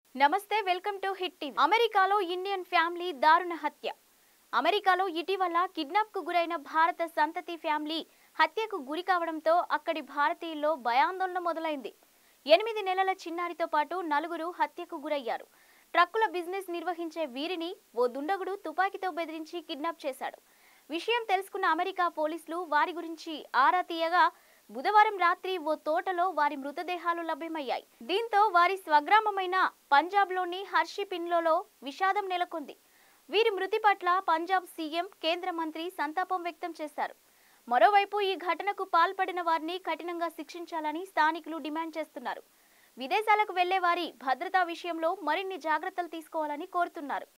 నమస్తే welcome to hit TV అమెరికాలో Indian family దారుణ హత్య అమెరికాలో ఇటీవల కిడ్నాప్ కు గురైన భారత సంతతి ఫ్యామిలీ హత్యకు గురి కావడంతో అక్కడి భారతీయుల్లో భయాందోళన మొదలైంది ఎనిమిది నెలల చిన్నారితో పాటు నలుగురు హత్యకు గురయ్యారు ట్రక్కుల బిజినెస్ నిర్వహించే వీరిని ఓ దుండగుడు తుపాకీతో బెదిరించి కిడ్నాప్ చేశాడు విషయం తెలుసుకున్న అమెరికా పోలీసులు వారి గురించి ఆరా తీయగా బుధవారం రాత్రి ఓ తోటలో వారి మృతదేహాలు లభ్యమయ్యాయి దీంతో వారి స్వగ్రామమైన పంజాబ్లోని హర్షిపిన్లో విషాదం నెలకొంది వీరి మృతి పట్ల పంజాబ్ సీఎం కేంద్ర మంత్రి సంతాపం వ్యక్తం చేశారు మరోవైపు ఈ ఘటనకు పాల్పడిన వారిని కఠినంగా శిక్షించాలని స్థానికులు డిమాండ్ చేస్తున్నారు విదేశాలకు వెళ్లే వారి భద్రతా విషయంలో మరిన్ని జాగ్రత్తలు తీసుకోవాలని కోరుతున్నారు